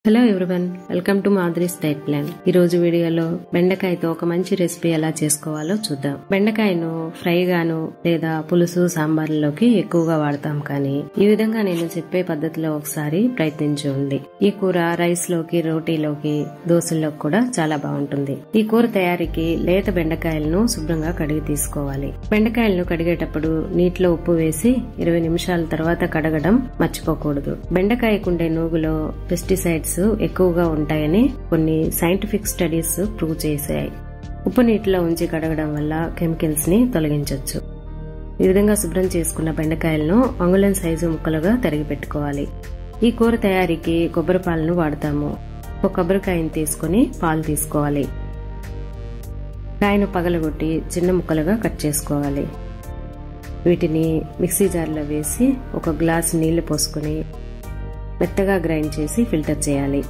hello everyone welcome to Madhuri's diet plan ఈ రోజు వీడియోలో బెండకాయతో ఒక మంచి రెసిపీ ఎలా చేసుకోవాలో చూద్దాం బెండకాయను ఫ్రై గాను లేదా పులుసు సాంబార్లోకి ఎక్కువగా వాడతాం కానీ ఈ విధంగా నేను చెప్పే పద్ధతిలో ఒకసారి ప్రయత్నించండి ఈ కూర రైస్ లోకి రోటీలోకి దోశల్లోకి కూడా చాలా బాగుంటుంది ఈ కూర తయారీకి లేత బెండకాయలను శుభ్రంగా కడిగి తీసుకోవాలి బెండకాయలను కడిగేటప్పుడు నీటిలో ఉప్పు వేసి ఇరవై నిమిషాల తర్వాత కడగడం మర్చిపోకూడదు బెండకాయకుండే నూగులో పెస్టిసైడ్స్ ఎక్కువగా ఉంటాయని కొన్ని సైంటిఫిక్ స్టడీస్ ప్రూవ్ చేశాయి ఉప్పు నీటిలో ఉంచి కడగడం వల్ల కెమికల్స్ ని తొలగించవచ్చు ఈ విధంగా శుభ్రం చేసుకున్న బెండకాయలను అంగుళం సైజు ముక్కలుగా తరిగి పెట్టుకోవాలి ఈ కూర తయారీకి కొబ్బరి పాలను వాడతాము ఒక కొబ్బరికాయను తీసుకుని పాలు తీసుకోవాలి కాయను పగలగొట్టి చిన్న ముక్కలుగా కట్ చేసుకోవాలి వీటిని మిక్సీ జార్లో వేసి ఒక గ్లాస్ నీళ్లు పోసుకుని మెత్తగా గ్రైండ్ చేసి ఫిల్టర్ చేయాలి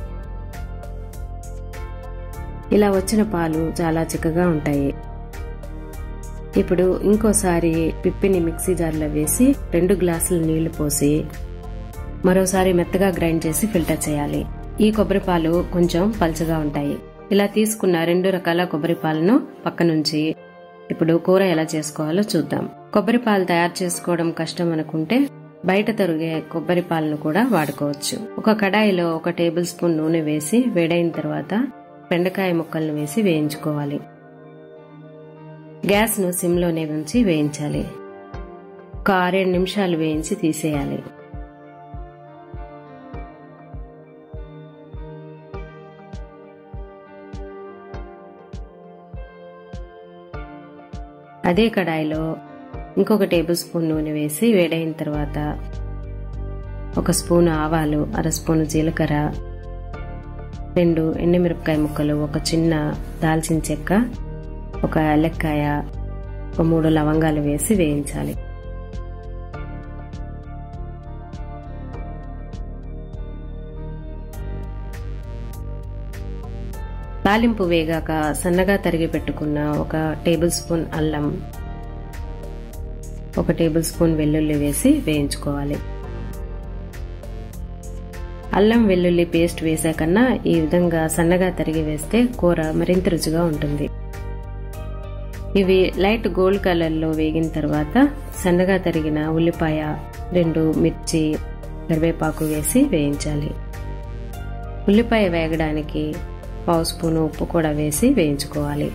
ఇలా వచ్చిన పాలు చాలా చిక్కగా ఉంటాయి ఇప్పుడు ఇంకోసారి పిప్పిని మిక్సీ జార్లో వేసి రెండు గ్లాసులు నీళ్లు పోసి మరోసారి మెత్తగా గ్రైండ్ చేసి ఫిల్టర్ చేయాలి ఈ కొబ్బరి పాలు కొంచెం పల్చగా ఉంటాయి ఇలా తీసుకున్న రెండు రకాల కొబ్బరి పాలను పక్కనుంచి ఇప్పుడు కూర ఎలా చేసుకోవాలో చూద్దాం కొబ్బరి పాలు తయారు చేసుకోవడం కష్టం అనుకుంటే బయట తరిగే కొబ్బరి పాలను కూడా వాడుకోవచ్చు ఒక కడాయిలో ఒక టేబుల్ స్పూన్ నూనె వేసి వేడైన తర్వాత బెండకాయ ముక్కలను వేసి వేయించుకోవాలి గ్యాస్ ను సిమ్ లోనే ఉంచి వేయించాలి ఒక ఆరేడు నిమిషాలు వేయించి తీసేయాలి అదే కడాయిలో ఇంకొక టేబుల్ స్పూన్ నూనె వేసి వేడైన తర్వాత ఒక స్పూన్ ఆవాలు అర స్పూన్ జీలకర్ర రెండు ఎండుమిరపకాయ ముక్కలు ఒక చిన్న దాల్చిన చెక్క ఒక ఏలక్కాయ ఒక మూడు లవంగాలు వేసి వేయించాలి తాలింపు వేగాక సన్నగా తరిగి పెట్టుకున్న ఒక టేబుల్ స్పూన్ అల్లం ఒక టేబుల్ స్పూన్ వెల్లుల్లి వేసి వేయించుకోవాలి అల్లం వెల్లుల్లి పేస్ట్ వేసాకన్నా ఈ విధంగా సన్నగా తరిగి వేస్తే కూర మరింత రుచిగా ఉంటుంది ఇవి లైట్ గోల్డ్ కలర్లో వేగిన తర్వాత సన్నగా తరిగిన ఉల్లిపాయ రెండు మిర్చి కరివేపాకు వేసి వేయించాలి ఉల్లిపాయ వేగడానికి పావు స్పూన్ ఉప్పు కూడా వేసి వేయించుకోవాలి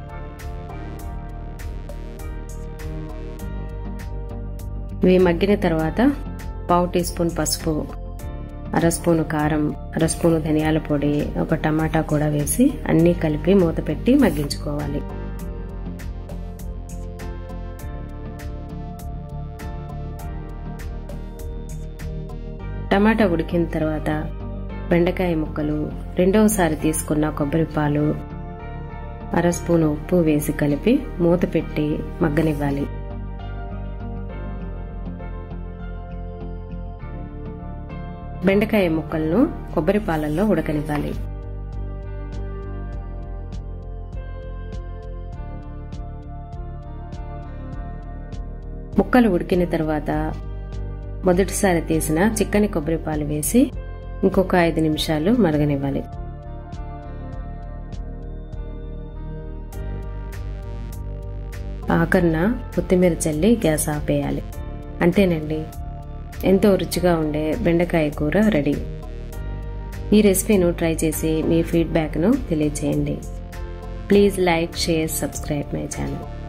ఇవి మగ్గిన తర్వాత పావు టీ స్పూన్ పసుపు అర స్పూను కారం అర స్పూను ధనియాల పొడి ఒక టమాటా కూడా వేసి అన్నీ కలిపి మూత పెట్టి మగ్గించుకోవాలి టమాటా ఉడికిన తర్వాత బెండకాయ ముక్కలు రెండవసారి తీసుకున్న కొబ్బరి పాలు అర స్పూను ఉప్పు వేసి కలిపి మూత పెట్టి మగ్గనివ్వాలి బెండకాయ ముక్కలను కొబ్బరి పాలల్లో ఉడకనివ్వాలి ముక్కలు ఉడికిన తర్వాత మొదటిసారి తీసిన చిక్కని కొబ్బరి పాలు వేసి ఇంకొక ఐదు నిమిషాలు మరగనివ్వాలి ఆఖరిన కొత్తిమీర చల్లి గ్యాస్ ఆపేయాలి అంతేనండి ఎంతో రుచిగా ఉండే బెండకాయ కూర రెడీ ఈ రెసిపీను ట్రై చేసి మీ ఫీడ్బ్యాక్ను తెలియచేయండి please like share subscribe my channel